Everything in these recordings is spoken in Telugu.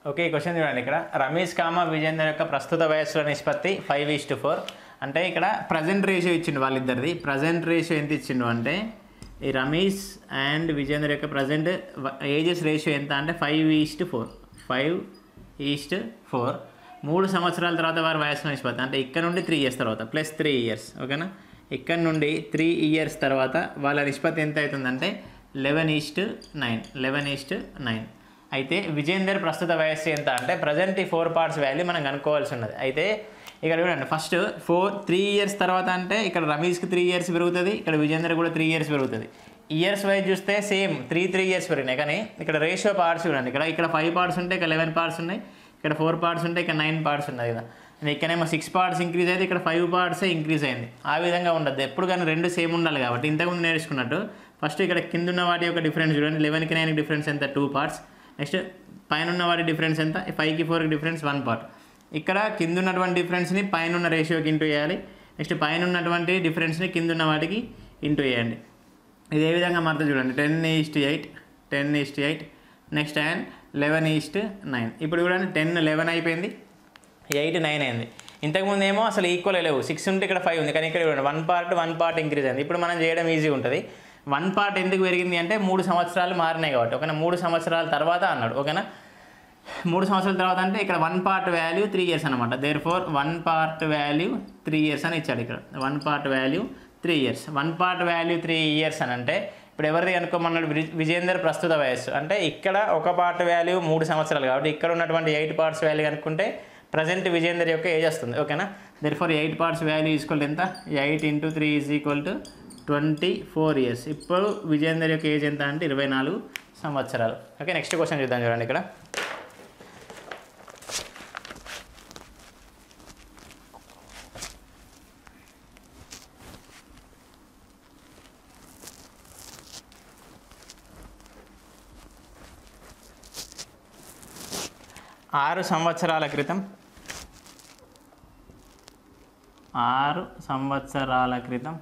ఓకే ఈ క్వశ్చన్ చూడండి ఇక్కడ రమేష్ కామ విజేందర్ యొక్క ప్రస్తుత వయస్సుల నిష్పత్తి ఫైవ్ ఈస్ టు ఫోర్ అంటే ఇక్కడ ప్రజెంట్ రేషియో ఇచ్చిండు వాళ్ళిద్దరిది ప్రజెంట్ రేషియో ఎంత ఇచ్చిండు అంటే ఈ రమేష్ అండ్ విజేందర్ యొక్క ప్రజెంట్ ఏజెస్ రేషియో ఎంత అంటే five is to four five is to four మూడు సంవత్సరాల తర్వాత వారి వయస్సుల నిష్పత్తి అంటే ఇక్కడ నుండి త్రీ ఇయర్స్ తర్వాత ప్లస్ త్రీ ఇయర్స్ ఓకేనా ఇక్కడ నుండి త్రీ ఇయర్స్ తర్వాత వాళ్ళ నిష్పత్తి ఎంత అవుతుందంటే eleven is to nine eleven is to nine అయితే విజేందర్ ప్రస్తుత వయస్సు ఎంత అంటే ప్రజెంట్ ఈ ఫోర్ పార్ట్స్ వాల్యూ మనం కనుక్కోవాల్సి ఉన్నది అయితే ఇక్కడ చూడండి ఫస్ట్ ఫోర్ త్రీ ఇయర్స్ తర్వాత అంటే ఇక్కడ రమేష్కి త్రీ ఇయర్స్ పెరుగుతుంది ఇక్కడ విజేందర్ కూడా త్రీ ఇయర్స్ పెరుగుతుంది ఇయర్స్ వైజ్ చూస్తే సేమ్ త్రీ త్రీ ఇయర్స్ పెరిగినాయి కానీ ఇక్కడ రేషియో పార్ట్స్ చూడండి ఇక్కడ ఇక్కడ ఫైవ్ పార్ట్స్ ఉంటాయి ఇక్కడ లెవెన్ పార్ట్స్ ఉన్నాయి ఇక్కడ ఫోర్ పార్ట్స్ ఉంటాయి ఇక్కడ నైన్ పార్ట్స్ ఉన్నాయి కదా and ఇక్కడేమో సిక్స్ పార్ట్స్ ఇంక్రీజ్ అయితే ఇక్కడ ఫైవ్ పార్ట్సే ఇంక్రీజ్ అయింది ఆ విధంగా ఉండదు ఎప్పుడు కానీ రెండు సేమ్ ఉండాలి కాబట్టి ఇంతకుముందు నేర్చుకున్నట్టు ఫస్ట్ ఇక్కడ కింద ఉన్న వాటి యొక్క డిఫరెన్స్ చూడండి లెవెన్కి నైన్కి డిఫరెన్స్ ఎంత టూ పార్ట్స్ నెక్స్ట్ పైన ఉన్న వాటి డిఫరెన్స్ ఎంత ఫైవ్కి ఫోర్కి డిఫరెన్స్ వన్ పార్ట్ ఇక్కడ కింద ఉన్నటువంటి డిఫరెన్స్ని పైన ఉన్న రేషియోకి ఇంటూ చేయాలి నెక్స్ట్ పైన ఉన్నటువంటి డిఫరెన్స్ని కింద ఉన్న వాటికి ఇంటూ చేయండి ఇది ఏ విధంగా మారుతుంది చూడండి ten is to eight ten is to eight next and eleven is to nine ఇప్పుడు చూడండి టెన్ లెవెన్ అయిపోయింది ఎయిట్ నైన్ అయింది ఇంతకుముందు ఏమో అసలు ఈక్వల్ లేవు సిక్స్ ఉంటే ఇక్కడ ఫైవ్ ఉంది కానీ ఇక్కడ చూడండి one part one part increase అయింది ఇప్పుడు మనం చేయడం ఈజీ ఉంటుంది వన్ పార్ట్ ఎందుకు పెరిగింది అంటే మూడు సంవత్సరాలు మారినాయి కాబట్టి ఓకేనా మూడు సంవత్సరాల తర్వాత అన్నాడు ఓకేనా మూడు సంవత్సరాల తర్వాత అంటే ఇక్కడ one part value three years అనమాట therefore one part value three years అని ఇచ్చాడు ఇక్కడ one part value three years one part value three years అని అంటే ఇప్పుడు ఎవరిది అనుకోమన్నాడు విజ- విజేందర్ ప్రస్తుత వయస్సు అంటే ఇక్కడ ఒక పార్ట్ వాల్యూ మూడు సంవత్సరాలు కాబట్టి ఇక్కడ ఉన్నటువంటి ఎయిట్ పార్ట్స్ వాల్యూ కనుక్కుంటే ప్రజెంట్ విజేందర్ యొక్క ఏజ్ వస్తుంది ఓకేనా therefore eight parts value equal ఎంత eight into three is equal to twenty four years ఇప్పుడు విజేందర్ యొక్క ఏజ్ ఎంత అంటే ఇరవై నాలుగు సంవత్సరాలు ఓకే నెక్స్ట్ క్వశ్చన్ చూద్దాం చూడండి ఇక్కడ ఆరు సంవత్సరాల క్రితం ఆరు సంవత్సరాల క్రితం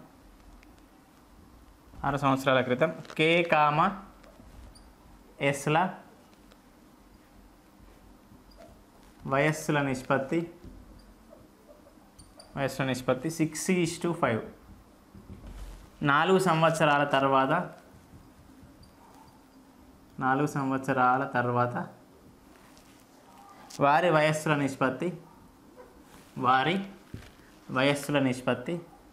ఆరు సంవత్సరాల క్రితం కే కామ ఎస్ల వయస్సుల నిష్పత్తి వయస్సుల నిష్పత్తి సిక్స్ ఈస్ టు ఫైవ్ నాలుగు సంవత్సరాల తర్వాత నాలుగు సంవత్సరాల తర్వాత వారి వయస్సుల నిష్పత్తి వారి వయస్సుల నిష్పత్తి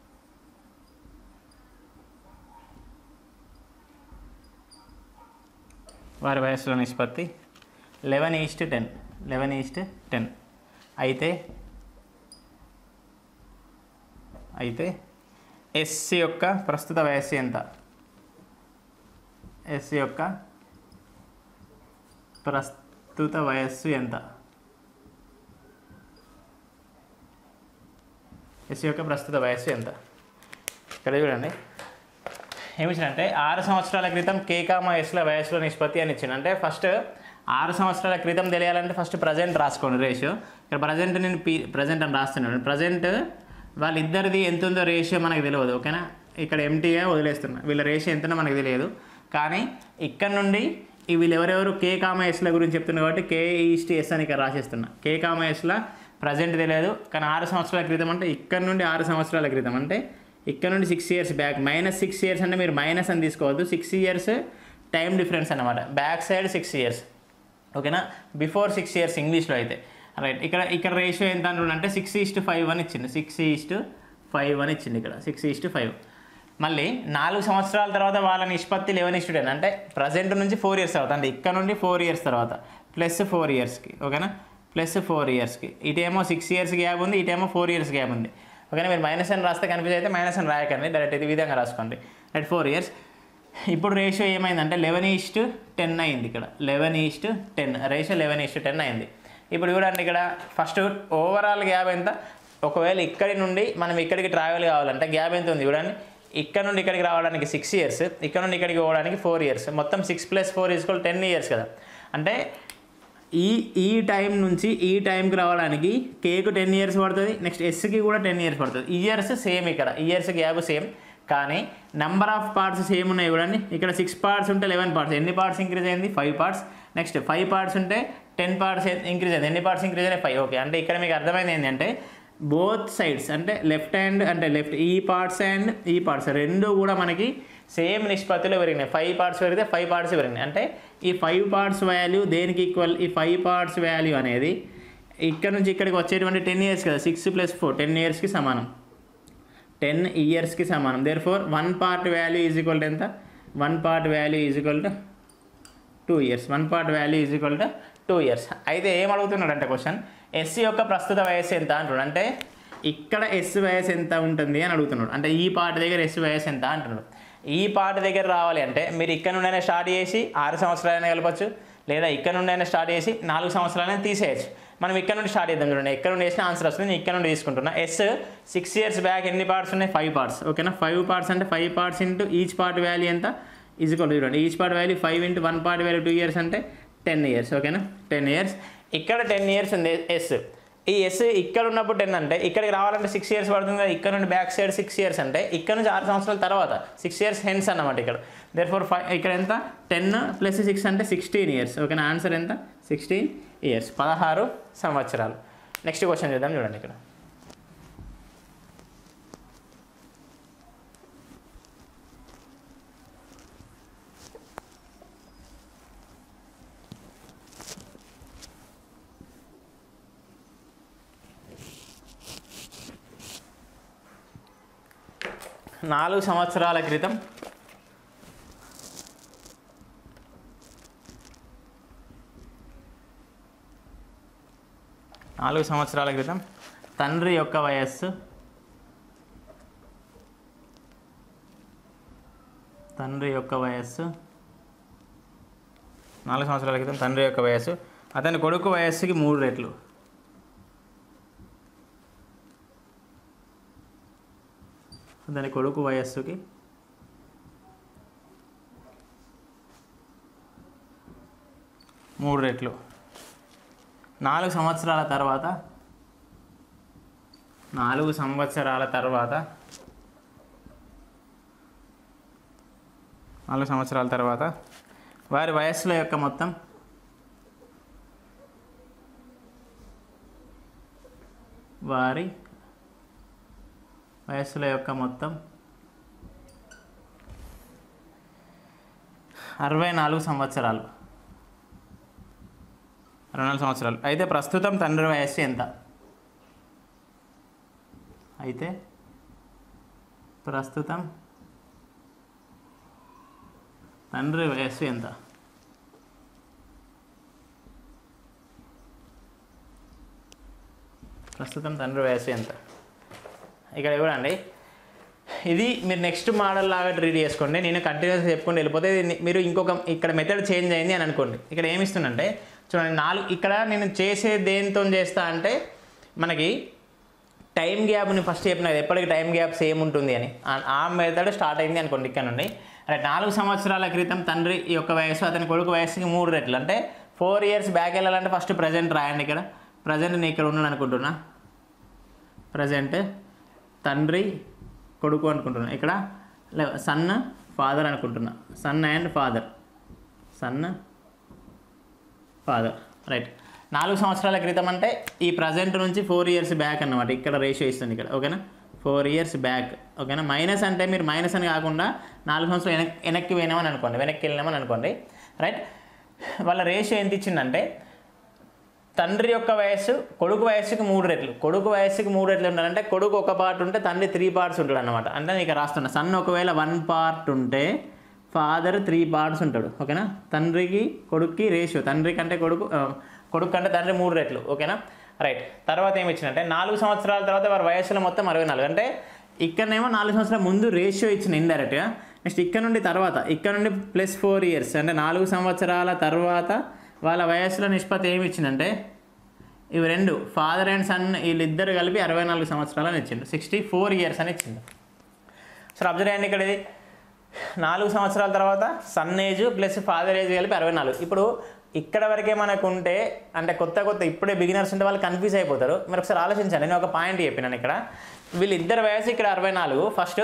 వారి వయస్సుల నిష్పత్తి eleven is to ten eleven is to ten అయితే అయితే ఎస్సీ యొక్క ప్రస్తుత వయస్సు ఎంత ఎస్సీ యొక్క ప్రస్తుత వయస్సు ఎంత ఎస్సీ యొక్క ప్రస్తుత వయస్సు ఎంత ఇక్కడ చూడండి ఏమిచ్చిందంటే ఆరు సంవత్సరాల క్రితం కేకామ ఎస్ల వయసులో నిష్పత్తి అని ఇచ్చింది అంటే ఫస్ట్ ఆరు సంవత్సరాల క్రితం తెలియాలంటే ఫస్ట్ ప్రజెంట్ రాసుకోండి రేషియో ఇక్కడ ప్రజెంట్ నేను పీ ప్రజెంట్ అని రాస్తున్నాను ప్రజెంట్ వాళ్ళిద్దరిది ఎంత ఉందో రేషియో మనకు తెలియదు ఓకేనా ఇక్కడ ఎంటీగా వదిలేస్తున్నా వీళ్ళ రేషియో ఎంతనో మనకు తెలియదు కానీ ఇక్కడ నుండి ఈ వీళ్ళు ఎవరెవరు కే కామఎస్ల గురించి చెప్తున్నారు కాబట్టి కే ఈస్ట్ ఎస్ అని ఇక్కడ రాసేస్తున్నా కే కామఎస్ల ప్రజెంట్ తెలియదు కానీ ఆరు సంవత్సరాల క్రితం అంటే ఇక్కడ నుండి ఆరు సంవత్సరాల క్రితం అంటే ఇక్కడ నుండి six years back minus six years అంటే మీరు మైనస్ అని తీసుకోవద్దు సిక్స్ ఇయర్స్ టైం డిఫరెన్స్ అనమాట బ్యాక్ సైడ్ సిక్స్ ఇయర్స్ ఓకేనా బిఫోర్ సిక్స్ ఇయర్స్ ఇంగ్లీష్లో అయితే రైట్ ఇక్కడ ఇక్కడ రేషియో ఎంత అంటుండంటే సిక్స్ ఈస్ట్ ఫైవ్ అని ఇచ్చింది సిక్స్ ఈస్ట్ ఫైవ్ అని ఇచ్చింది ఇక్కడ సిక్స్ ఈస్ట్ ఫైవ్ మళ్ళీ నాలుగు సంవత్సరాల తర్వాత వాళ్ళ నిష్పత్తి లెవెన్ ఈస్ట్ టెన్ అంటే ప్రజెంట్ నుంచి ఫోర్ ఇయర్స్ తర్వాత అంటే ఇక్కడ నుండి ఫోర్ ఇయర్స్ తర్వాత ప్లస్ ఫోర్ ఇయర్స్కి ఓకేనా ప్లస్ ఫోర్ ఇయర్స్కి ఇటేమో సిక్స్ ఇయర్స్ గ్యాప్ ఉంది ఇటేమో ఫోర్ ఇయర్స్ గ్యాప్ ఉంది ఓకేనా మీరు మైనస్ అని రాస్తే కన్ఫ్యూజ్ అయితే మైనస్ అని రాయకండి డైరెక్ట్ ఇది విధంగా రాసుకోండి రైట్ ఫోర్ ఇయర్స్ ఇప్పుడు రేషియో ఏమైందంటే లెవెన్ ఈస్ట్ టెన్ అయింది ఇక్కడ eleven is to ten ratio eleven is to ten అయింది ఇప్పుడు చూడండి ఇక్కడ ఫస్ట్ ఓవరాల్ గ్యాప్ ఎంత ఒకవేళ ఇక్కడి నుండి మనం ఇక్కడికి ట్రావెల్ కావాలంటే గ్యాప్ ఎంత ఉంది చూడండి ఇక్కడ నుండి ఇక్కడికి రావడానికి సిక్స్ ఇయర్స్ ఇక్కడ నుండి ఇక్కడికి పోవడానికి ఫోర్ ఇయర్స్ మొత్తం six plus four equal ten years కదా అంటే ఈ ఈ టైం నుంచి ఈ టైంకి రావడానికి కేకు టెన్ ఇయర్స్ పడుతుంది నెక్స్ట్ ఎస్కి కూడా టెన్ ఇయర్స్ పడుతుంది ఇయర్స్ సేమ్ ఇక్కడ ఇయర్స్ గ్యాప్ సేమ్ కానీ నెంబర్ ఆఫ్ పార్ట్స్ సేమ్ ఉన్నాయి చూడండి ఇక్కడ సిక్స్ పార్ట్స్ ఉంటే లెవెన్ పార్ట్స్ ఎన్ని పార్ట్స్ ఇంక్రీజ్ అయింది five parts next five parts ఉంటే టెన్ పార్ట్స్ ఇంక్రీజ్ అయింది ఎన్ని పార్ట్స్ ఇంక్రీజ్ అయినాయి ఫైవ్ ఓకే అంటే ఇక్కడ మీకు అర్థమైంది ఏంటంటే బోత్ సైడ్స్ అంటే లెఫ్ట్ హ్యాండ్ అంటే లెఫ్ట్ ఈ పార్ట్స్ అండ్ ఈ పార్ట్స్ రెండు కూడా మనకి సేమ్ నిష్పత్తిలో పెరిగినాయి ఫైవ్ పార్ట్స్ పెరిగితే ఫైవ్ పార్ట్స్ పెరిగినాయి అంటే ఈ ఫైవ్ పార్ట్స్ వాల్యూ దేనికి ఈక్వల్ ఈ ఫైవ్ పార్ట్స్ వాల్యూ అనేది ఇక్కడ నుంచి ఇక్కడికి వచ్చేటువంటి టెన్ ఇయర్స్ కదా సిక్స్ ప్లస్ ఫోర్ టెన్ ఇయర్స్కి సమానం టెన్ ఇయర్స్కి సమానం therefore one part value is equal to ఎంత one part value is equal to two years one part value is equal to two years అయితే ఏం అడుగుతున్నాడు అంటే క్వశ్చన్ ఎస్ యొక్క ప్రస్తుత వయస్సు ఎంత అంటున్నాడు అంటే ఇక్కడ ఎస్ వయస్సు ఎంత ఉంటుంది అని అడుగుతున్నాడు అంటే ఈ పార్ట్ దగ్గర ఎస్ వయస్సు ఎంత అంటున్నాడు ఈ పార్ట్ దగ్గర రావాలి అంటే మీరు ఇక్కడ నుండైనా స్టార్ట్ చేసి ఆరు సంవత్సరాలైనా కలపచ్చు లేదా ఇక్కడ నుండైనా స్టార్ట్ చేసి నాలుగు సంవత్సరాలైనా తీసేయచ్చు మనం ఇక్కడ నుండి స్టార్ట్ చేద్దాం చూడండి ఎక్కడ నుండి వేసిన ఆన్సర్ వస్తుంది నేను ఇక్కడ నుండి తీసుకుంటున్నా ఎస్ సిక్స్ ఇయర్స్ బ్యాక్ ఎన్ని పార్ట్స్ ఉన్నాయి ఫైవ్ పార్ట్స్ ఓకేనా ఫైవ్ పార్ట్స్ అంటే five parts into each part value ఎంత ఈజ్వల్ చూడండి each part value five into one part value two years అంటే టెన్ ఇయర్స్ ఓకేనా టెన్ ఇయర్స్ ఇక్కడ టెన్ ఇయర్స్ ఉంది ఎస్ ఈ ఎస్ ఇక్కడ ఉన్నప్పుడు టెన్ అంటే ఇక్కడికి రావాలంటే సిక్స్ ఇయర్స్ పడుతుంది కదా ఇక్కడ నుండి బ్యాక్ సైడ్ సిక్స్ ఇయర్స్ అంటే ఇక్కడ నుంచి ఆరు సంవత్సరాల తర్వాత సిక్స్ ఇయర్స్ హెన్స్ అన్నమాట ఇక్కడ దేర్ ఫోర్ ఫైవ్ ఇక్కడ ఎంత టెన్ ప్లస్ సిక్స్ అంటే సిక్స్టీన్ ఇయర్స్ ఓకేనా ఆన్సర్ ఎంత సిక్స్టీన్ ఇయర్స్ పదహారు సంవత్సరాలు నెక్స్ట్ క్వశ్చన్ చూద్దాం చూడండి ఇక్కడ నాలుగు సంవత్సరాల క్రితం నాలుగు సంవత్సరాల క్రితం తండ్రి యొక్క వయస్సు తండ్రి యొక్క వయస్సు నాలుగు సంవత్సరాల క్రితం తండ్రి యొక్క వయస్సు అతని కొడుకు వయస్సుకి మూడు రెట్లు అతని కొడుకు వయస్సుకి మూడు రెట్లు నాలుగు సంవత్సరాల తర్వాత నాలుగు సంవత్సరాల తర్వాత నాలుగు సంవత్సరాల తర్వాత వారి వయస్సుల యొక్క మొత్తం వారి వయస్సుల యొక్క మొత్తం అరవై నాలుగు సంవత్సరాలు అరవై నాలుగు సంవత్సరాలు అయితే ప్రస్తుతం తండ్రి వయస్సు ఎంత అయితే ప్రస్తుతం తండ్రి వయస్సు ఎంత ప్రస్తుతం తండ్రి వయస్సు ఎంత ఇక్కడ చూడండి ఇది మీరు నెక్స్ట్ మోడల్ లాగా రీడ్ చేసుకోండి నేను కంటిన్యూస్గా చెప్పుకుంటూ వెళ్ళిపోతే ఇది మీరు ఇంకొక ఇక్కడ మెథడ్ చేంజ్ అయింది అని అనుకోండి ఇక్కడ ఏమి ఇస్తుందంటే చూడండి నాలుగు ఇక్కడ నేను చేసే దేంతో చేస్తా అంటే మనకి టైం గ్యాప్ని ఫస్ట్ చెప్పిన కదా, ఎప్పటికి టైం గ్యాప్ సేమ్ ఉంటుంది అని ఆ- ఆ మెథడ్ స్టార్ట్ అయింది అనుకోండి ఇక్కడ నుండి రైట్ నాలుగు సంవత్సరాల క్రితం తండ్రి యొక్క వయసు అతని కొడుకు వయసుకి మూడు రెట్లు అంటే ఫోర్ ఇయర్స్ బ్యాక్ వెళ్ళాలంటే ఫస్ట్ ప్రజెంట్ రాయండి ఇక్కడ ప్రజెంట్ నేను ఇక్కడ ఉన్నాను అనుకుంటున్నా ప్రజెంట్ తండ్రి కొడుకు అనుకుంటున్నా ఇక్కడ సన్ ఫాదర్ అనుకుంటున్నా son and father son father right నాలుగు సంవత్సరాల క్రితం అంటే ఈ ప్రజెంట్ నుంచి ఫోర్ ఇయర్స్ బ్యాక్ అన్నమాట ఇక్కడ రేషియో ఇస్తుంది ఇక్కడ ఓకేనా ఫోర్ ఇయర్స్ బ్యాక్ ఓకేనా మైనస్ అంటే మీరు మైనస్ అని కాకుండా నాలుగు సంవత్సరాలు వెనక్కి వెనక్కి పోయినామని అనుకోండి వెనక్కి వెళ్ళినామని అనుకోండి రైట్ వాళ్ళ రేషియో ఎంత ఇచ్చిందంటే తండ్రి యొక్క వయస్సు కొడుకు వయస్సుకి మూడు రెట్లు కొడుకు వయస్సుకి మూడు రెట్లు ఉండాలంటే కొడుకు ఒక పార్ట్ ఉంటే తండ్రి త్రీ పార్ట్స్ ఉంటాడు అనమాట అంటే నీకు రాస్తున్నా సన్ ఒకవేళ వన్ పార్ట్ ఉంటే ఫాదర్ త్రీ పార్ట్స్ ఉంటాడు ఓకేనా తండ్రికి కొడుక్కి రేషియో తండ్రి కంటే కొడుకు ఆ, కొడుకు కంటే తండ్రి మూడు రెట్లు ఓకేనా రైట్ తర్వాత ఏమి ఇచ్చిందంటే నాలుగు సంవత్సరాల తర్వాత వారి వయస్సులో మొత్తం అరవై నాలుగు అంటే ఇక్కడనేమో నాలుగు సంవత్సరాల ముందు రేషియో ఇచ్చిన ఇండైరెక్ట్గా నెక్స్ట్ ఇక్కడ నుండి తర్వాత ఇక్కడ నుండి ప్లస్ ఫోర్ ఇయర్స్ అంటే నాలుగు సంవత్సరాల తర్వాత వాళ్ళ వయస్సులో నిష్పత్తి ఏమి ఇచ్చిందంటే ఇవి రెండు ఫాదర్ అండ్ సన్ వీళ్ళిద్దరు కలిపి అరవై నాలుగు సంవత్సరాలు అని ఇచ్చిండు సిక్స్టీ ఫోర్ ఇయర్స్ అని ఇచ్చిండు సరే అబ్జర్వ్ చేయండి ఇక్కడ ఇది నాలుగు సంవత్సరాల తర్వాత son age plus father age కలిపి అరవై నాలుగు ఇప్పుడు ఇక్కడ వరకే మనకు ఉంటే అంటే కొత్త కొత్త ఇప్పుడే బిగినర్స్ ఉంటే వాళ్ళు కన్ఫ్యూజ్ అయిపోతారు మీరు ఒకసారి ఆలోచించండి నేను ఒక పాయింట్ చెప్పినాను ఇక్కడ వీళ్ళిద్దరు వయసు ఇక్కడ అరవై నాలుగు ఫస్ట్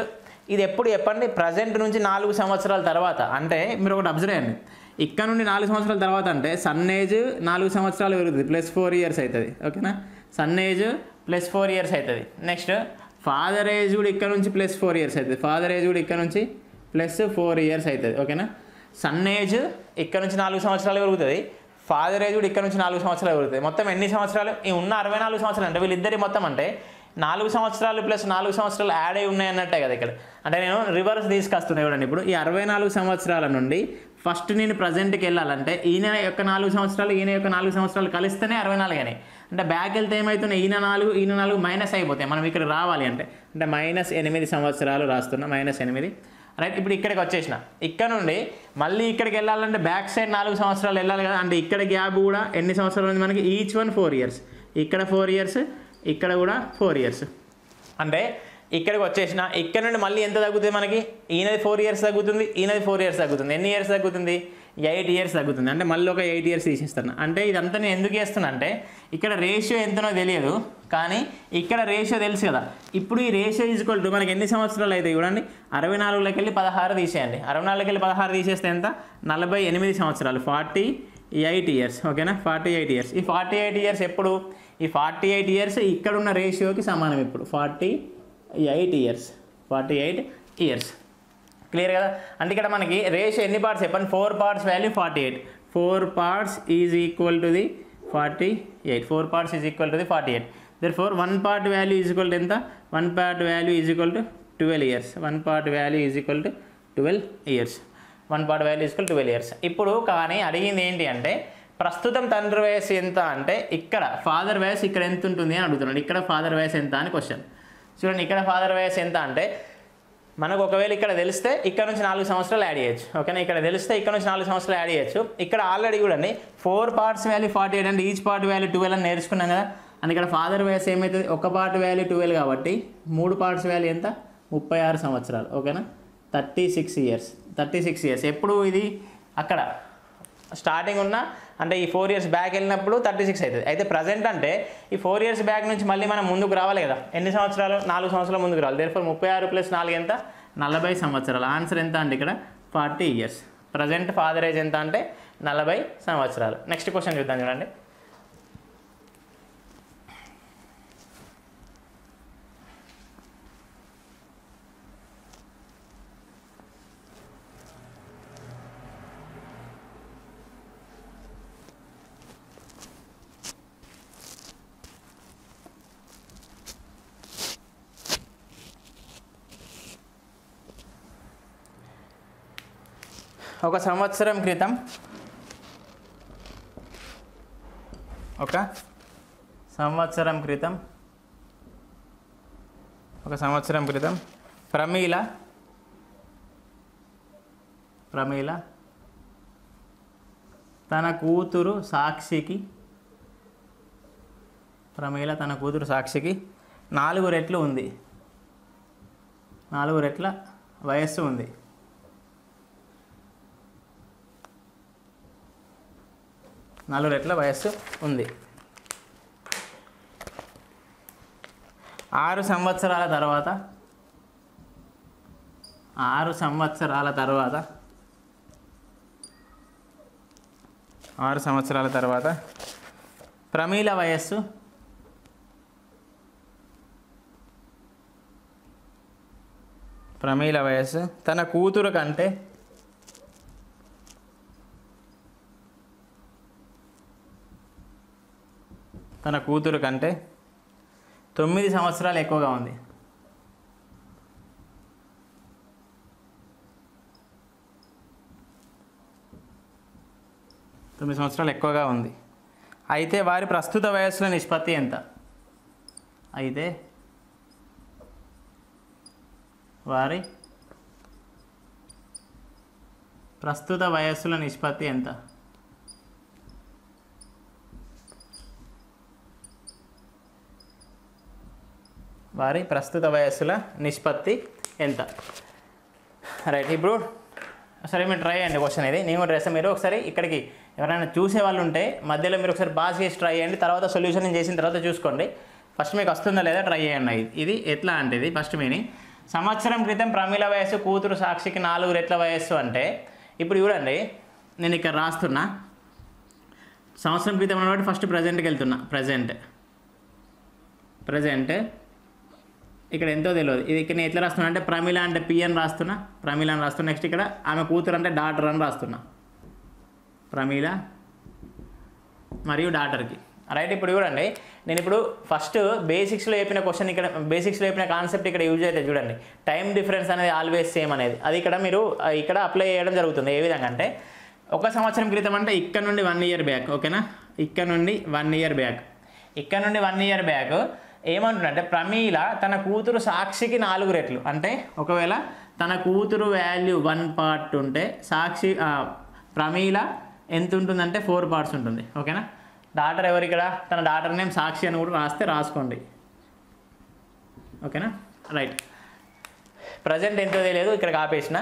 ఇది ఎప్పుడు చెప్పండి ప్రజెంట్ నుంచి నాలుగు సంవత్సరాల తర్వాత అంటే మీరు ఒకటి అబ్జర్వ్ చేయండి ఇక్కడ నుండి నాలుగు సంవత్సరాల తర్వాత అంటే సన్ ఏజ్ నాలుగు సంవత్సరాలు పెరుగుతుంది ప్లస్ ఫోర్ ఇయర్స్ అవుతుంది ఓకేనా son age plus four years అవుతుంది నెక్స్ట్ ఫాదర్ ఏజ్ కూడా ఇక్కడ నుంచి ప్లస్ ఫోర్ ఇయర్స్ అవుతుంది ఫాదర్ ఏజ్ కూడా ఇక్కడ నుంచి ప్లస్ ఫోర్ ఇయర్స్ అవుతుంది ఓకేనా సన్ ఏజ్ ఇక్కడ నుంచి నాలుగు సంవత్సరాలు పెరుగుతుంది ఫాదర్ ఏజ్ కూడా ఇక్కడ నుంచి నాలుగు సంవత్సరాలు పెరుగుతుంది మొత్తం ఎన్ని సంవత్సరాలు ఈ ఉన్న అరవై నాలుగు సంవత్సరాలు అంటే వీళ్ళిద్దరి మొత్తం అంటే నాలుగు సంవత్సరాలు ప్లస్ నాలుగు సంవత్సరాలు యాడ్ అయి ఉన్నాయి అన్నట్టే కదా ఇక్కడ అంటే నేను రివర్స్ తీసుకొస్తున్నాయి చూడండి ఇప్పుడు ఈ అరవై నాలుగు సంవత్సరాల నుండి ఫస్ట్ నేను ప్రజెంట్కి వెళ్ళాలంటే ఈయన యొక్క నాలుగు సంవత్సరాలు ఈయన యొక్క నాలుగు సంవత్సరాలు కలిస్తేనే అరవై నాలుగు అని అంటే బ్యాక్ వెళ్తే ఏమవుతున్నాయి ఈయన నాలుగు ఈయన నాలుగు మైనస్ అయిపోతాయి మనం ఇక్కడ రావాలి అంటే అంటే మైనస్ ఎనిమిది సంవత్సరాలు రాస్తున్నా మైనస్ ఎనిమిది రైట్ ఇప్పుడు ఇక్కడికి వచ్చేసిన ఇక్కడ నుండి మళ్ళీ ఇక్కడికి వెళ్ళాలంటే బ్యాక్ సైడ్ నాలుగు సంవత్సరాలు వెళ్ళాలి కదా అంటే ఇక్కడ గ్యాప్ కూడా ఎన్ని సంవత్సరాలు ఉంది మనకి ఈచ్ వన్ ఫోర్ ఇయర్స్ ఇక్కడ ఫోర్ ఇయర్స్ ఇక్కడ కూడా ఫోర్ ఇయర్స్ అంటే ఇక్కడికి వచ్చేసిన ఇక్కడ నుండి మళ్ళీ ఎంత తగ్గుతుంది మనకి ఈయనది ఫోర్ ఇయర్స్ తగ్గుతుంది ఈయనది ఫోర్ ఇయర్స్ తగ్గుతుంది ఎన్ని ఇయర్స్ తగ్గుతుంది ఎయిట్ ఇయర్స్ తగ్గుతుంది అంటే మళ్ళీ ఒక ఎయిట్ ఇయర్స్ తీసేస్తాను అంటే ఇదంతా నేను ఎందుకు చేస్తున్నా అంటే ఇక్కడ రేషియో ఎంతనో తెలియదు కానీ ఇక్కడ రేషియో తెలుసు కదా ఇప్పుడు ఈ రేషియో ఈజ్వల్ టు మనకి ఎన్ని సంవత్సరాలు అయితే చూడండి అరవై నాలుగులోకి వెళ్ళి పదహారు తీసేయండి అరవై నాలుగుకి వెళ్ళి పదహారు తీసేస్తే ఎంత నలభై ఎనిమిది సంవత్సరాలు ఫార్టీ ఎయిట్ ఇయర్స్ ఓకేనా ఫార్టీ ఎయిట్ ఇయర్స్ ఈ ఫార్టీ ఎయిట్ ఇయర్స్ ఎప్పుడు ఈ ఫార్టీ ఎయిట్ ఇయర్స్ ఇక్కడ ఉన్న రేషియోకి సమానం ఇప్పుడు forty eight years forty eight years clear కదా అంటే ఇక్కడ మనకి రేషియో ఎన్ని పార్ట్స్ చెప్పండి four parts value forty eight four parts is equal to the forty eight four parts is equal to the forty eight therefore one part value is equal to ఎంత one part value is equal to twelve years one part value is equal to twelve years one part value is equal twelve years ఇప్పుడు కానీ అడిగింది ఏంటి అంటే ప్రస్తుతం తండ్రి వయసు ఎంత అంటే ఇక్కడ ఫాదర్ వయసు ఇక్కడ ఎంత ఉంటుంది అని అడుగుతున్నాడు ఇక్కడ ఫాదర్ వయసు ఎంత అని క్వశ్చన్ చూడండి ఇక్కడ ఫాదర్ వయసు ఎంత అంటే మనకు ఒకవేళ ఇక్కడ తెలిస్తే ఇక్కడ నుంచి నాలుగు సంవత్సరాలు యాడ్ చేయొచ్చు ఓకేనా ఇక్కడ తెలిస్తే ఇక్కడ నుంచి నాలుగు సంవత్సరాలు యాడ్ చేయొచ్చు ఇక్కడ ఆల్రెడీ చూడండి four parts value forty eight అంటే ఈచ్ పార్ట్ వాల్యూ ట్వెల్వ్ అని నేర్చుకున్నాం కదా అండ్ ఇక్కడ ఫాదర్ వయసు ఏమవుతుంది ఒక పార్ట్ వాల్యూ ట్వెల్వ్ కాబట్టి మూడు పార్ట్స్ వాల్యూ ఎంత ముప్పై ఆరు సంవత్సరాలు ఓకేనా thirty six years thirty six years ఎప్పుడు ఇది అక్కడ స్టార్టింగ్ ఉన్న అంటే ఈ ఫోర్ ఇయర్స్ బ్యాక్ వెళ్ళినప్పుడు థర్టీ సిక్స్ అవుతుంది అయితే ప్రజెంట్ అంటే ఈ ఫోర్ ఇయర్స్ బ్యాక్ నుంచి మళ్ళీ మనం ముందుకు రావాలి కదా ఎన్ని సంవత్సరాలు నాలుగు సంవత్సరాలు ముందుకు రావాలి దేర్ ముప్పై ఆరు ప్లస్ నాలుగు ఎంత నలభై సంవత్సరాలు ఆన్సర్ ఎంత అంటే ఇక్కడ forty years present father age ఎంత అంటే నలభై సంవత్సరాలు నెక్స్ట్ క్వశ్చన్ చూద్దాం చూడండి ఒక సంవత్సరం క్రితం ఒక సంవత్సరం క్రితం ఒక సంవత్సరం క్రితం ప్రమీల ప్రమీల తన కూతురు సాక్షికి ప్రమీల తన కూతురు సాక్షికి నాలుగు రెట్లు ఉంది నాలుగు రెట్ల వయస్సు ఉంది నాలుగు రెట్ల వయస్సు ఉంది ఆరు సంవత్సరాల తర్వాత ఆరు సంవత్సరాల తర్వాత ఆరు సంవత్సరాల తర్వాత ప్రమీల వయస్సు ప్రమీల వయస్సు తన కూతురు కంటే తన కూతురు కంటే తొమ్మిది సంవత్సరాలు ఎక్కువగా ఉంది తొమ్మిది సంవత్సరాలు ఎక్కువగా ఉంది అయితే వారి ప్రస్తుత వయస్సుల నిష్పత్తి ఎంత అయితే వారి ప్రస్తుత వయస్సుల నిష్పత్తి ఎంత వారి ప్రస్తుత వయస్సుల నిష్పత్తి ఎంత రైట్ ఇప్పుడు సరే మీరు ట్రై చేయండి క్వశ్చన్ ఇది నేను కూడా చేస్తాను మీరు ఒకసారి ఇక్కడికి ఎవరైనా చూసే వాళ్ళు ఉంటే మధ్యలో మీరు ఒకసారి పాస్ చేసి ట్రై చేయండి తర్వాత సొల్యూషన్ చేసిన తర్వాత చూసుకోండి ఫస్ట్ మీకు వస్తుందా లేదా ట్రై చేయండి ఇది ఇది ఎట్లా అంటే ఇది ఫస్ట్ మీనింగ్ సంవత్సరం క్రితం ప్రమీల వయస్సు కూతురు సాక్షికి నాలుగు రెట్ల వయస్సు అంటే ఇప్పుడు చూడండి నేను ఇక్కడ రాస్తున్నా సంవత్సరం క్రితం కాబట్టి ఫస్ట్ ప్రజెంట్కి వెళ్తున్నా ప్రజెంట్ ప్రజెంట్ ఇక్కడ ఎంతో తెలియదు ఇది ఇక్కడ నేను ఎట్లా రాస్తున్నా అంటే ప్రమిళ అంటే పి అని రాస్తున్నా ప్రమిళ అని రాస్తున్నా నెక్స్ట్ ఇక్కడ ఆమె కూతురు అంటే డాటర్ అని రాస్తున్నా ప్రమీల మరియు డాటర్కి రైట్ ఇప్పుడు చూడండి నేను ఇప్పుడు ఫస్ట్ బేసిక్స్లో చెప్పిన క్వశ్చన్ ఇక్కడ బేసిక్స్లో చెప్పిన కాన్సెప్ట్ ఇక్కడ యూజ్ అయితే చూడండి టైం డిఫరెన్స్ అనేది ఆల్వేస్ సేమ్ అనేది అది ఇక్కడ మీరు ఆ, ఇక్కడ అప్లై చేయడం జరుగుతుంది ఏ విధంగా అంటే ఒక సంవత్సరం క్రితం అంటే ఇక్కడ నుండి వన్ ఇయర్ బ్యాక్ ఓకేనా ఇక్కడ నుండి వన్ ఇయర్ బ్యాక్ ఇక్కడ నుండి వన్ ఇయర్ బ్యాక్ ఏమంటుందంటే ప్రమీల తన కూతురు సాక్షికి నాలుగు రెట్లు అంటే ఒకవేళ తన కూతురు వాల్యూ వన్ పార్ట్ ఉంటే సాక్షి ఆ, ప్రమీల ఎంత ఉంటుందంటే ఫోర్ పార్ట్స్ ఉంటుంది ఓకేనా డాటర్ ఎవరు ఇక్కడ తన డాటర్ నేమ్ సాక్షి అని కూడా రాస్తే రాసుకోండి ఓకేనా రైట్ ప్రజెంట్ ఎంతో తెలియదు ఇక్కడ ఆపేసిన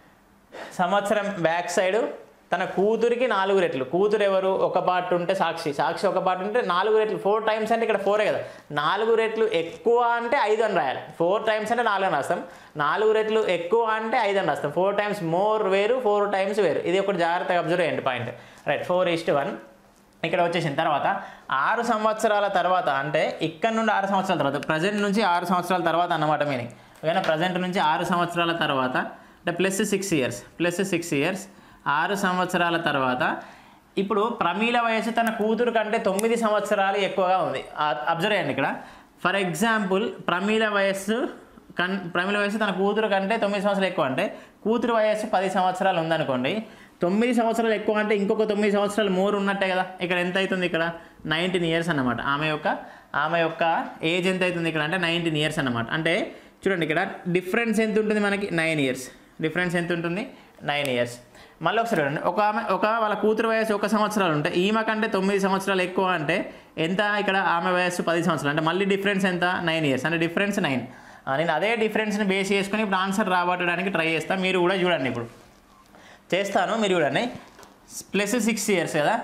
సంవత్సరం బ్యాక్ సైడ్ తన కూతురికి నాలుగు రెట్లు కూతురు ఎవరు ఒక పార్ట్ ఉంటే సాక్షి సాక్షి ఒక పార్ట్ ఉంటే నాలుగు రెట్లు ఫోర్ టైమ్స్ అంటే ఇక్కడ ఫోరే కదా నాలుగు రెట్లు ఎక్కువ అంటే ఐదు అని రాయాలి ఫోర్ టైమ్స్ అంటే నాలుగు అని రాస్తాం నాలుగు రెట్లు ఎక్కువ అంటే ఐదు అని రాస్తాం ఫోర్ టైమ్స్ మోర్ వేరు ఫోర్ టైమ్స్ వేరు ఇది ఒకటి జాగ్రత్తగా అబ్జర్వ్ చేయండి point right four is to one ఇక్కడ వచ్చేసిన తర్వాత ఆరు సంవత్సరాల తర్వాత అంటే ఇక్కడ నుండి ఆరు సంవత్సరాల తర్వాత ప్రజెంట్ నుంచి ఆరు సంవత్సరాల తర్వాత అన్నమాట మీనింగ్ ఓకేనా ప్రజెంట్ నుంచి ఆరు సంవత్సరాల తర్వాత అంటే plus six years plus six years ఆరు సంవత్సరాల తర్వాత ఇప్పుడు ప్రమీల వయసు తన కూతురు కంటే తొమ్మిది సంవత్సరాలు ఎక్కువగా ఉంది అబ్జర్వ్ చేయండి ఇక్కడ ఫర్ ఎగ్జాంపుల్ ప్రమీల వయస్సు కన్ ప్రమిళ వయసు తన కూతురు కంటే తొమ్మిది సంవత్సరాలు ఎక్కువ అంటే కూతురు వయస్సు పది సంవత్సరాలు ఉందనుకోండి తొమ్మిది సంవత్సరాలు ఎక్కువ అంటే ఇంకొక తొమ్మిది సంవత్సరాలు మోర్ ఉన్నట్టే కదా ఇక్కడ ఎంత అవుతుంది ఇక్కడ నైన్టీన్ ఇయర్స్ అన్నమాట ఆమె యొక్క ఆమె యొక్క ఏజ్ ఎంత అవుతుంది ఇక్కడ అంటే నైన్టీన్ ఇయర్స్ అన్నమాట అంటే చూడండి ఇక్కడ డిఫరెన్స్ ఎంత ఉంటుంది మనకి నైన్ ఇయర్స్ డిఫరెన్స్ ఎంత ఉంటుంది నైన్ ఇయర్స్ మళ్ళీ ఒకసారి చూడండి ఒక ఆమె ఒక వాళ్ళ కూతురు వయసు ఒక సంవత్సరాలు ఉంటే ఈమె కంటే తొమ్మిది సంవత్సరాలు ఎక్కువ అంటే ఎంత ఇక్కడ ఆమె వయస్సు పది సంవత్సరాలు అంటే మళ్ళీ డిఫరెన్స్ ఎంత నైన్ ఇయర్స్ అంటే డిఫరెన్స్ నైన్ నేను అదే డిఫరెన్స్ని బేస్ చేసుకొని ఇప్పుడు ఆన్సర్ రాబట్టడానికి ట్రై చేస్తాను మీరు కూడా చూడండి ఇప్పుడు చేస్తాను మీరు చూడండి ప్లస్ సిక్స్ ఇయర్స్ కదా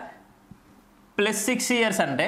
ప్లస్ సిక్స్ ఇయర్స్ అంటే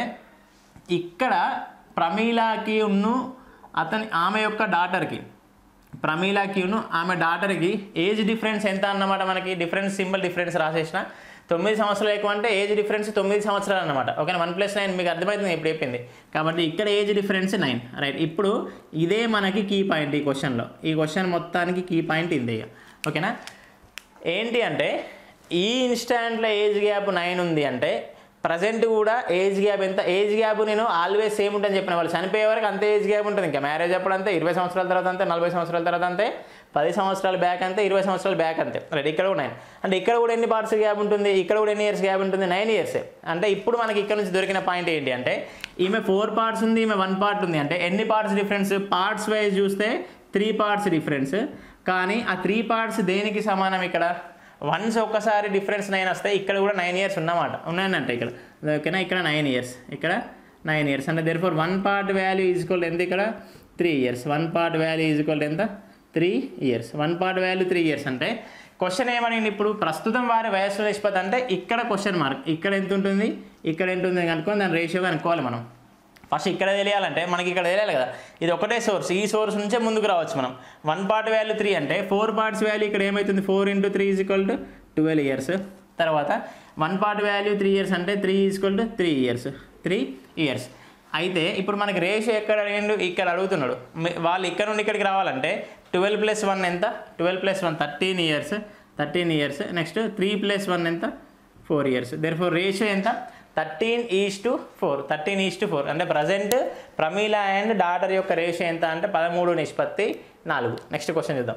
ఇక్కడ ప్రమీలాకి ఉన్ను అతని ఆమె యొక్క డాటర్కి ప్రమీలాకి ఉన్ను ఆమె డాటర్కి ఏజ్ డిఫరెన్స్ ఎంత అన్నమాట మనకి డిఫరెన్స్ సింబల్ డిఫరెన్స్ రాసేసిన తొమ్మిది సంవత్సరాలు ఎక్కువ అంటే ఏజ్ డిఫరెన్స్ తొమ్మిది సంవత్సరాలు అనమాట ఓకే వన్ ప్లస్ నైన్ మీకు అర్థమవుతుంది ఇప్పుడు చెప్పింది కాబట్టి ఇక్కడ ఏజ్ డిఫరెన్స్ నైన్ రైట్ ఇప్పుడు ఇదే మనకి కీ పాయింట్ ఈ క్వశ్చన్లో ఈ క్వశ్చన్ మొత్తానికి కీ పాయింట్ ఇదే ఇక. ఓకేనా ఏంటి అంటే ఈ ఇన్స్టాంట్లో ఏజ్ గ్యాప్ నైన్ ఉంది అంటే ప్రజెంట్ కూడా ఏజ్ గ్యాప్ ఎంత ఏజ్ గ్యాప్ నేను ఆల్వేస్ సేమ్ ఉంటుందని చెప్పిన వాళ్ళు చనిపోయే వరకు అంతే ఏజ్ గ్యాప్ ఉంటుంది ఇంకా మ్యారేజ్ అప్పుడు అంతే ఇరవై సంవత్సరాల తర్వాత అంతే నలభై సంవత్సరాల తర్వాత అంతే పది సంవత్సరాల బ్యాక్ అంతే ఇరవై సంవత్సరాల బ్యాక్ అంతే రైట్ ఇక్కడ కూడా నైన్ అంటే ఇక్కడ కూడా ఎన్ని పార్ట్స్ గ్యాప్ ఉంటుంది ఇక్కడ కూడా ఎన్ని ఇయర్స్ గ్యాప్ ఉంటుంది నైన్ ఇయర్స్ అంటే ఇప్పుడు మనకి ఇక్కడ నుంచి దొరికిన పాయింట్ ఏంటి అంటే ఈమె ఫోర్ పార్ట్స్ ఉంది ఈమె వన్ పార్ట్ ఉంది అంటే ఎన్ని పార్ట్స్ డిఫరెన్స్ పార్ట్స్ వైజ్ చూస్తే త్రీ పార్ట్స్ డిఫరెన్స్ కానీ ఆ త్రీ పార్ట్స్ దేనికి సమానం ఇక్కడ వన్స్ ఒక్కసారి డిఫరెన్స్ నైన్ వస్తే ఇక్కడ కూడా నైన్ ఇయర్స్ ఉన్నమాట ఉన్నాయనంటే ఇక్కడ ఓకేనా ఇక్కడ నైన్ ఇయర్స్ ఇక్కడ నైన్ ఇయర్స్ అంటే therefore one part value equal ఎంత ఇక్కడ three years one part value equal ఎంత three years one part value three years అంటే క్వశ్చన్ ఏమని ఇప్పుడు ప్రస్తుతం వారి వయస్సు నిష్పత్తి అంటే ఇక్కడ క్వశ్చన్ మార్క్ ఇక్కడ ఎంత ఉంటుంది ఇక్కడ ఎంత ఉంటుంది కనుక్కొని దాని రేషియో కనుక్కోవాలి మనం ఫస్ట్ ఇక్కడ తెలియాలంటే మనకి ఇక్కడ తెలియాలి కదా ఇది ఒకటే సోర్స్ ఈ సోర్స్ నుంచే ముందుకు రావచ్చు మనం వన్ పార్ట్ వాల్యూ త్రీ అంటే ఫోర్ పార్ట్స్ వాల్యూ ఇక్కడ ఏమవుతుంది four into three is equal to twelve years తర్వాత one part value three years అంటే three is equal to three years three years అయితే ఇప్పుడు మనకి రేషియో ఎక్కడ అడిగిండు ఇక్కడ అడుగుతున్నాడు మీ- వాళ్ళు ఇక్కడ నుండి ఇక్కడికి రావాలంటే ట్వెల్వ్ ప్లస్ వన్ ఎంత twelve plus one thirteen years thirteen years next three plus one ఎంత four years therefore ratio ఎంత thirteen is to four thirteen is to four అంటే ప్రజెంట్ ప్రమీల అండ్ డాటర్ యొక్క రేషియో ఎంత అంటే పదమూడు నిష్పత్తి నాలుగు నెక్స్ట్ క్వశ్చన్ చూద్దాం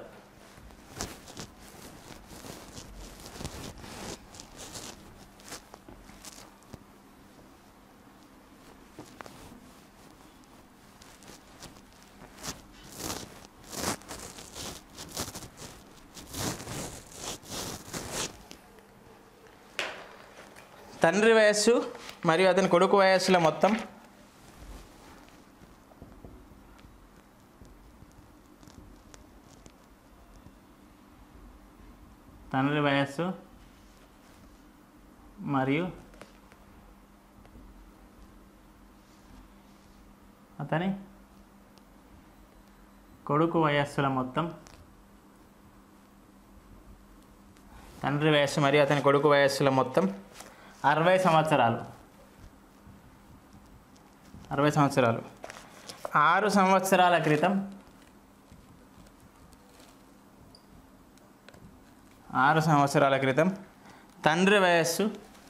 తండ్రి వయస్సు మరియు అతని కొడుకు వయస్సుల మొత్తం తండ్రి వయస్సు మరియు అతని కొడుకు వయస్సుల మొత్తం తండ్రి వయస్సు మరియు అతని కొడుకు వయస్సుల మొత్తం అరవై సంవత్సరాలు అరవై సంవత్సరాలు ఆరు సంవత్సరాల క్రితం ఆరు సంవత్సరాల క్రితం తండ్రి వయస్సు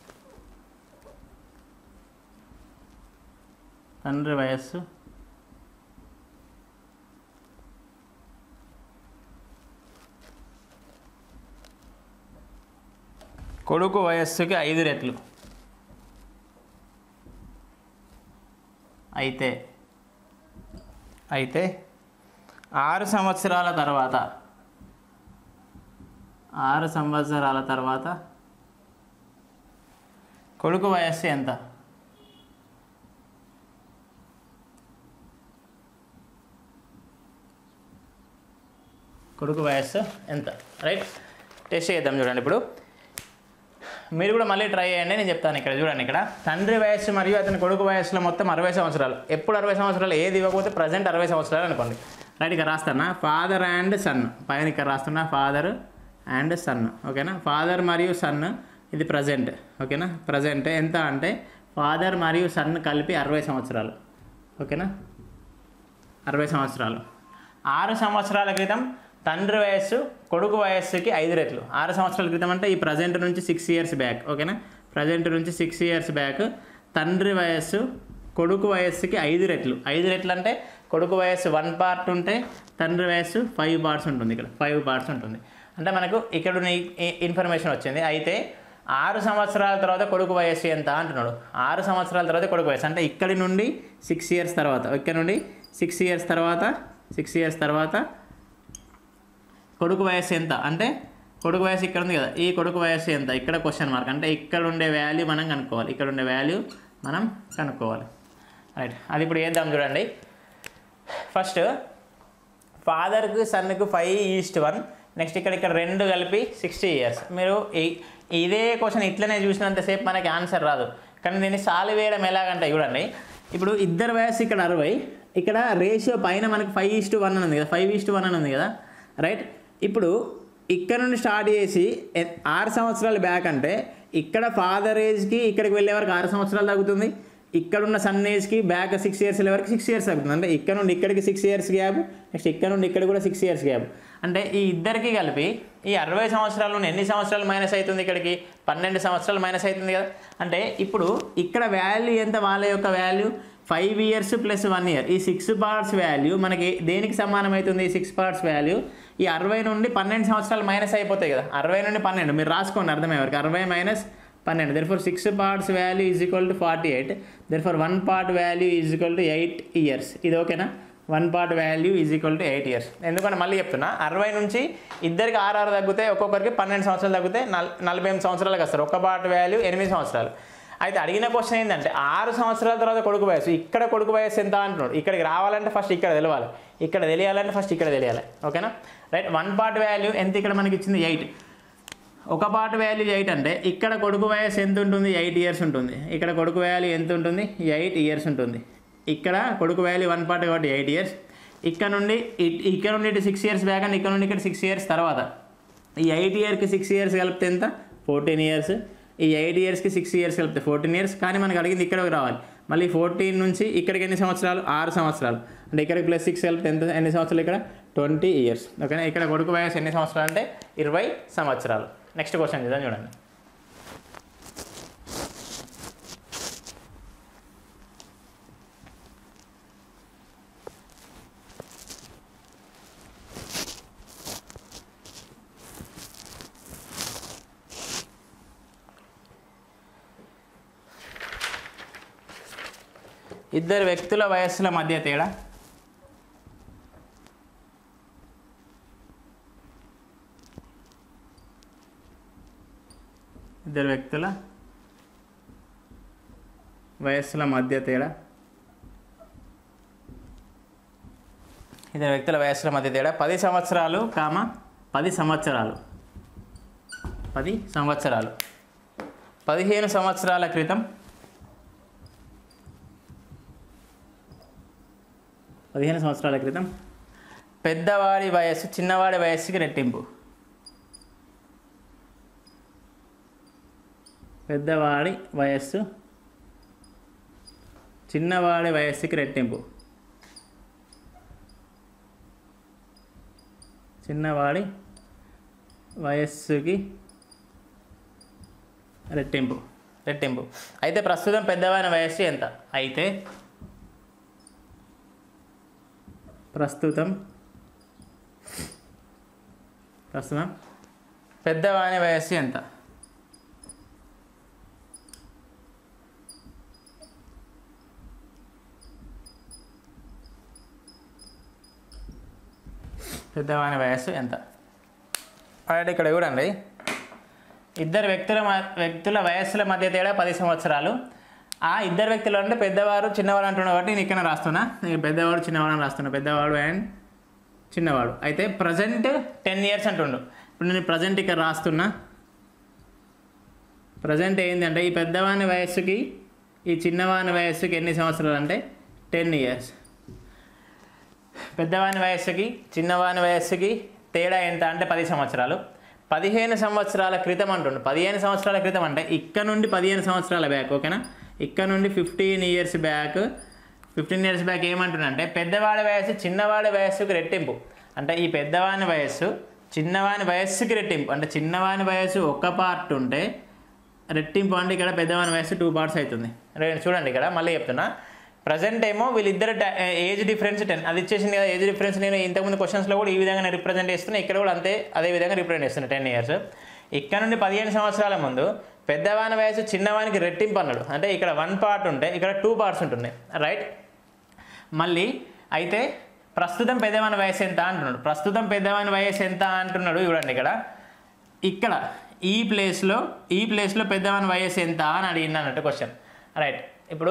తండ్రి వయస్సు కొడుకు వయస్సుకి ఐదు రెట్లు అయితే అయితే ఆరు సంవత్సరాల తర్వాత ఆరు సంవత్సరాల తర్వాత కొడుకు వయస్సు ఎంత కొడుకు వయస్సు ఎంత రైట్ టెస్ట్ చేద్దాం చూడండి ఇప్పుడు మీరు కూడా మళ్ళీ ట్రై చేయండి నేను చెప్తాను ఇక్కడ చూడండి ఇక్కడ తండ్రి వయస్సు మరియు అతని కొడుకు వయస్సులో మొత్తం అరవై సంవత్సరాలు ఎప్పుడు అరవై సంవత్సరాలు ఏది ఇవ్వకపోతే ప్రజెంట్ అరవై సంవత్సరాలు అనుకోండి రైట్ ఇక్కడ రాస్తానా ఫాదర్ అండ్ సన్ పైన ఇక్కడ రాస్తున్నా ఫాదర్ అండ్ సన్ ఓకేనా ఫాదర్ మరియు సన్ ఇది ప్రజెంట్ ఓకేనా ప్రజెంట్ ఎంత అంటే ఫాదర్ మరియు సన్ కలిపి అరవై సంవత్సరాలు ఓకేనా అరవై సంవత్సరాలు ఆరు సంవత్సరాల క్రితం తండ్రి వయస్సు కొడుకు వయస్సుకి ఐదు రెట్లు ఆరు సంవత్సరాల క్రితం అంటే ఈ ప్రజెంట్ నుంచి సిక్స్ ఇయర్స్ బ్యాక్ ఓకేనా ప్రజెంట్ నుంచి సిక్స్ ఇయర్స్ బ్యాక్ తండ్రి వయస్సు కొడుకు వయస్సుకి ఐదు రెట్లు ఐదు రెట్లు అంటే కొడుకు వయస్సు వన్ పార్ట్ ఉంటే తండ్రి వయస్సు ఫైవ్ పార్ట్స్ ఉంటుంది ఇక్కడ ఫైవ్ పార్ట్స్ ఉంటుంది అంటే మనకు ఇక్కడ ఉన్న ఇన్ఫర్మేషన్ వచ్చింది అయితే ఆరు సంవత్సరాల తర్వాత కొడుకు వయస్సు ఎంత అంటున్నాడు ఆరు సంవత్సరాల తర్వాత కొడుకు వయస్సు అంటే ఇక్కడి నుండి సిక్స్ ఇయర్స్ తర్వాత ఇక్కడ నుండి సిక్స్ ఇయర్స్ తర్వాత సిక్స్ ఇయర్స్ తర్వాత కొడుకు వయస్సు ఎంత అంటే కొడుకు వయస్సు ఇక్కడ ఉంది కదా ఈ కొడుకు వయస్సు ఎంత ఇక్కడ క్వశ్చన్ మార్క్ అంటే ఇక్కడ ఉండే వాల్యూ మనం కనుక్కోవాలి ఇక్కడ ఉండే వాల్యూ మనం కనుక్కోవాలి రైట్ అది ఇప్పుడు చేద్దాం చూడండి ఫస్ట్ ఫాదర్కి సన్కి ఫైవ్ ఈస్ట్ వన్ నెక్స్ట్ ఇక్కడ ఇక్కడ రెండు కలిపి సిక్స్టీ ఇయర్స్ మీరు ఈ- ఇదే క్వశ్చన్ ఇట్లనే చూసినంతసేపు మనకి ఆన్సర్ రాదు కానీ దీన్ని సాల్వ్ వేయడం ఎలాగంటే చూడండి ఇప్పుడు ఇద్దరు వయస్సు ఇక్కడ అరవై ఇక్కడ రేషియో పైన మనకి ఫైవ్ ఈస్ట్ వన్ అని ఉంది కదా ఫైవ్ ఈస్ట్ వన్ అని ఉంది కదా రైట్ ఇప్పుడు ఇక్కడ నుండి స్టార్ట్ చేసి ఎ- ఆరు సంవత్సరాలు బ్యాక్ అంటే ఇక్కడ ఫాదర్ ఏజ్కి ఇక్కడికి వెళ్ళే వరకు ఆరు సంవత్సరాలు తగ్గుతుంది ఇక్కడ ఉన్న సన్ ఏజ్కి బ్యాక్ సిక్స్ ఇయర్స్ వరకు సిక్స్ ఇయర్స్ అవుతుంది అంటే ఇక్కడ నుండి ఇక్కడికి సిక్స్ ఇయర్స్ గ్యాప్ నెక్స్ట్ ఇక్కడ నుండి ఇక్కడ కూడా సిక్స్ ఇయర్స్ గ్యాప్ అంటే ఈ ఇద్దరికి కలిపి ఈ అరవై సంవత్సరాల నుండి ఎన్ని సంవత్సరాలు మైనస్ అవుతుంది ఇక్కడికి పన్నెండు సంవత్సరాలు మైనస్ అవుతుంది కదా అంటే ఇప్పుడు ఇక్కడ వాల్యూ ఎంత వాళ్ళ యొక్క value five years plus one year ఈ సిక్స్ పార్ట్స్ వాల్యూ మనకి దేనికి సమానం అవుతుంది ఈ సిక్స్ పార్ట్స్ వాల్యూ ఈ అరవై నుండి పన్నెండు సంవత్సరాలు మైనస్ అయిపోతాయి కదా అరవై నుండి పన్నెండు మీరు రాసుకోండి అర్థమయ్యే వరకు అరవై మైనస్ పన్నెండు therefore six parts value is equal to forty eight therefore one part value is equal to eight years ఇది ఓకేనా one part value is equal to eight years ఎందుకంటే మళ్ళీ చెప్తున్నా అరవై నుంచి ఇద్దరికి ఆరు ఆరు తగ్గితే ఒక్కొక్కరికి పన్నెండు సంవత్సరాలు తగ్గితే నల్ నలభై ఎనిమిది సంవత్సరాలకు వస్తారు ఒక పార్ట్ వాల్యూ ఎనిమిది సంవత్సరాలు అయితే అడిగిన క్వశ్చన్ ఏంటంటే ఆరు సంవత్సరాల తర్వాత కొడుకు వయసు ఇక్కడ కొడుకు వయసు ఎంత అంటున్నాడు ఇక్కడికి రావాలంటే ఫస్ట్ ఇక్కడ తెలియాలి ఇక్కడ తెలియాలంటే ఫస్ట్ ఇక్కడ తెలియాలి ఓకేనా రైట్ వన్ పార్ట్ వాల్యూ ఎంత ఇక్కడ మనకి ఇచ్చింది ఎయిట్ ఒక పార్ట్ వాల్యూ ఎయిట్ అంటే ఇక్కడ కొడుకు వయసు ఎంత ఉంటుంది ఎయిట్ ఇయర్స్ ఉంటుంది ఇక్కడ కొడుకు వాల్యూ ఎంత ఉంటుంది ఎయిట్ ఇయర్స్ ఉంటుంది ఇక్కడ కొడుకు వాల్యూ వన్ పార్ట్ కాబట్టి ఎయిట్ ఇయర్స్ ఇక్కడ నుండి ఇట్- ఇక్కడ నుండి ఇటు సిక్స్ ఇయర్స్ బ్యాక్ అండ్ ఇక్కడ నుండి ఇక్కడ సిక్స్ ఇయర్స్ తర్వాత ఈ ఎయిట్ ఇయర్కి సిక్స్ ఇయర్స్ కలిపితే ఎంత ఫోర్టీన్ ఇయర్స్ ఈ ఎయిట్ ఇయర్స్కి సిక్స్ ఇయర్స్ కలిపితే ఫోర్టీన్ ఇయర్స్ కానీ మనకు అడిగింది ఇక్కడికి రావాలి మళ్ళీ ఫోర్టీన్ నుంచి ఇక్కడికి ఎన్ని సంవత్సరాలు ఆరు సంవత్సరాలు అంటే ఇక్కడికి ప్లస్ సిక్స్ కలిపితే ఎంత ఎన్ని సంవత్సరాలు ఇక్కడ ట్వంటీ ఇయర్స్ ఓకేనా ఇక్కడ కొడుకు వయసు ఎన్ని సంవత్సరాలు అంటే ఇరవై సంవత్సరాలు నెక్స్ట్ క్వశ్చన్ చూద్దాం చూడండి ఇద్దరు వ్యక్తుల వయస్సుల మధ్య తేడా ఇద్దరు వ్యక్తుల వయస్సుల మధ్య తేడా ఇద్దరు వ్యక్తుల వయస్సుల మధ్య తేడా పది సంవత్సరాలు కామ పది సంవత్సరాలు పది సంవత్సరాలు పదిహేను సంవత్సరాల క్రితం పదిహేను సంవత్సరాల క్రితం పెద్దవాడి వయస్సు చిన్నవాడి వయస్సుకి రెట్టింపు పెద్దవాడి వయస్సు చిన్నవాడి వయస్సుకి రెట్టింపు చిన్నవాడి వయస్సుకి రెట్టింపు రెట్టింపు అయితే ప్రస్తుతం పెద్దవాని వయస్సు ఎంత అయితే ప్రస్తుతం ప్రస్తుతం పెద్దవాని వయస్సు ఎంత పెద్దవాని వయస్సు ఎంత అలాంటి ఇక్కడ చూడండి ఇద్దరు వ్యక్తుల మ- వ్యక్తుల వయస్సుల మధ్య తేడా పది సంవత్సరాలు ఆ ఇద్దరు వ్యక్తులు అంటే పెద్దవారు చిన్నవాడు అంటున్నా కాబట్టి నేను ఇక్కడ రాస్తున్నా నేను పెద్దవాడు చిన్నవాడు అని రాస్తున్నా పెద్దవాడు అండ్ చిన్నవాడు అయితే ప్రజెంట్ టెన్ ఇయర్స్ అంటుండు ఇప్పుడు నేను ప్రజెంట్ ఇక్కడ రాస్తున్నా ప్రజెంట్ ఏంటంటే ఈ పెద్దవాని వయస్సుకి ఈ చిన్నవాని వయస్సుకి ఎన్ని సంవత్సరాలు అంటే టెన్ ఇయర్స్ పెద్దవాని వయస్సుకి చిన్నవాని వయస్సుకి తేడా ఎంత అంటే పది సంవత్సరాలు పదిహేను సంవత్సరాల క్రితం అంటుండు పదిహేను సంవత్సరాల క్రితం అంటే ఇక్కడ నుండి పదిహేను సంవత్సరాల బ్యాక్ ఓకేనా ఇక్కడ నుండి fifteen years back fifteen years back ఏమంటుండంటే పెద్దవాడి వయస్సు చిన్నవాడి వయస్సుకి రెట్టింపు అంటే ఈ పెద్దవాని వయస్సు చిన్నవాని వయస్సుకి రెట్టింపు అంటే చిన్నవాని వయస్సు ఒక పార్ట్ ఉంటే రెట్టింపు అంటే ఇక్కడ పెద్దవాని వయస్సు టూ పార్ట్స్ అవుతుంది రే- చూడండి ఇక్కడ మళ్ళీ చెప్తున్నా ప్రజెంట్ ఏమో వీళ్ళిద్దరు ఏజ్ డిఫరెన్స్ టెన్ అది ఇచ్చేసింది కదా ఏజ్ డిఫరెన్స్ నేను ఇంతకుముందు క్వశ్చన్స్లో కూడా ఈ విధంగా రిప్రజెంట్ చేస్తున్నా ఇక్కడ కూడా అంతే అదే విధంగా రిప్రజెంట్ చేస్తున్నా టెన్ ఇయర్స్ ఇక్కడ నుండి పదిహేను సంవత్సరాల ముందు పెద్దవాని వయసు చిన్నవానికి రెట్టింపు అన్నాడు అంటే ఇక్కడ వన్ పార్ట్ ఉంటే ఇక్కడ టూ పార్ట్స్ ఉంటుంది రైట్ మళ్ళీ అయితే ప్రస్తుతం పెద్దవాని వయసు ఎంత అంటున్నాడు ప్రస్తుతం పెద్దవాని వయసు ఎంత అంటున్నాడు చూడండి ఇక్కడ ఇక్కడ ఈ ప్లేస్లో ఈ ప్లేస్లో పెద్దవాని వయసు ఎంత అని అడిగింది అన్నట్టు క్వశ్చన్ రైట్ ఇప్పుడు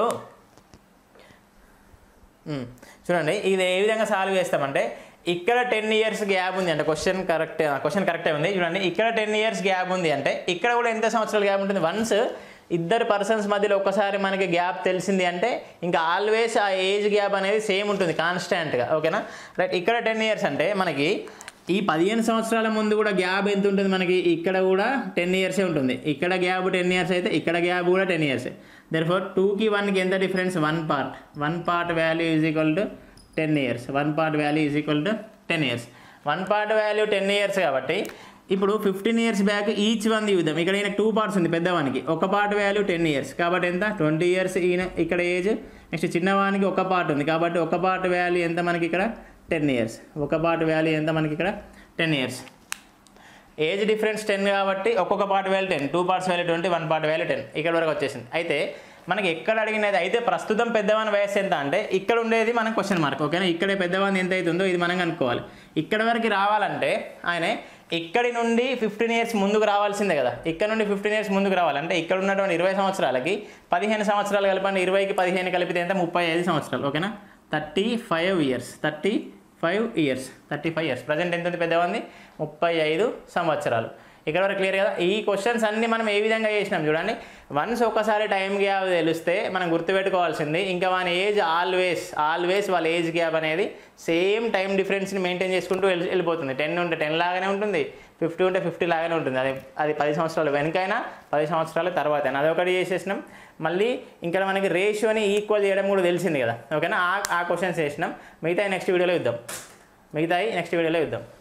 మ్మ్. చూడండి ఇది ఏ విధంగా సాల్వ్ చేస్తామంటే ఇక్కడ టెన్ ఇయర్స్ గ్యాప్ ఉంది అంటే క్వశ్చన్ కరెక్ట్ క్వశ్చన్ కరెక్టే ఉంది చూడండి ఇక్కడ టెన్ ఇయర్స్ గ్యాప్ ఉంది అంటే ఇక్కడ కూడా ఎంత సంవత్సరాల గ్యాప్ ఉంటుంది వన్స్ ఇద్దరు పర్సన్స్ మధ్యలో ఒక్కసారి మనకి గ్యాప్ తెలిసింది అంటే ఇంకా ఆల్వేస్ ఆ ఏజ్ గ్యాప్ అనేది సేమ్ ఉంటుంది కాన్స్టాంట్గా ఓకేనా రైట్ ఇక్కడ టెన్ ఇయర్స్ అంటే మనకి ఈ పదిహేను సంవత్సరాల ముందు కూడా గ్యాప్ ఎంత ఉంటుంది మనకి ఇక్కడ కూడా టెన్ ఇయర్సే ఉంటుంది ఇక్కడ గ్యాప్ టెన్ ఇయర్స్ అయితే ఇక్కడ గ్యాప్ కూడా టెన్ ఇయర్స్ దర్ ఫోర్ టూకి వన్కి ఎంత difference one part one part value is equal to ten years one part value is equal to ten years one part value ten years కాబట్టి ఇప్పుడు fifteen years back each one చూద్దాం ఇక్కడ ఈయన టూ పార్ట్స్ ఉంది పెద్దవానికి ఒక పార్ట్ వాల్యూ టెన్ ఇయర్స్ కాబట్టి ఎంత ట్వంటీ ఇయర్స్ ఈయన ఇక్కడ ఏజ్ నెక్స్ట్ చిన్నవానికి ఒక పార్ట్ ఉంది కాబట్టి ఒక పార్ట్ వాల్యూ ఎంత మనకి ఇక్కడ టెన్ ఇయర్స్ ఒక పార్ట్ వాల్యూ ఎంత మనకి ఇక్కడ ten years age difference ten కాబట్టి ఒక్కొక్క part value ten two parts value twenty one part value ten ఇక్కడ వరకు వచ్చేసింది అయితే మనకి ఎక్కడ అడిగినది అయితే ప్రస్తుతం పెద్దవాని వయసు ఎంత అంటే ఇక్కడ ఉండేది మనం క్వశ్చన్ మార్క్ ఓకేనా ఇక్కడే పెద్దవాని ఎంత అవుతుందో ఇది మనం కనుక్కోవాలి ఇక్కడ వరకు రావాలంటే ఆయన ఇక్కడి నుండి ఫిఫ్టీన్ ఇయర్స్ ముందుకు రావాల్సిందే కదా ఇక్కడ నుండి ఫిఫ్టీన్ ఇయర్స్ ముందుకు రావాలంటే ఇక్కడ ఉన్నటువంటి ఇరవై సంవత్సరాలకి పదిహేను సంవత్సరాలు కలపండి ఇరవైకి పదిహేను కలిపితే ఎంత ముప్పై ఐదు సంవత్సరాలు ఓకేనా thirty five years thirty five years thirty five years present ఎంత ఉంది పెద్దవాంది ముప్పై ఐదు సంవత్సరాలు ఇక్కడ వరకు క్లియర్ కదా ఈ క్వశ్చన్స్ అన్ని మనం ఏ విధంగా చేసినాం చూడండి వన్స్ ఒకసారి టైం గ్యాప్ తెలిస్తే మనం గుర్తుపెట్టుకోవాల్సింది ఇంకా మన ఏజ్ ఆల్వేస్ ఆల్వేస్ వాళ్ళ ఏజ్ గ్యాప్ అనేది సేమ్ టైం డిఫరెన్స్ని మెయింటైన్ చేసుకుంటూ వెళ్ళి వెళ్ళిపోతుంది టెన్ ఉంటే టెన్ లాగానే ఉంటుంది ఫిఫ్టీ ఉంటే ఫిఫ్టీ లాగానే ఉంటుంది అది అది పది సంవత్సరాలు వెనకైనా పది సంవత్సరాల తర్వాత అదొకటి చేసేసినాం మళ్ళీ ఇంకా మనకి రేషియోని ఈక్వల్ చేయడం కూడా తెలిసింది కదా ఓకేనా ఆ ఆ క్వశ్చన్స్ చేసినాం మిగతా నెక్స్ట్ వీడియోలో ఇద్దాం మిగతాయి నెక్స్ట్ వీడియోలో ఇద్దాం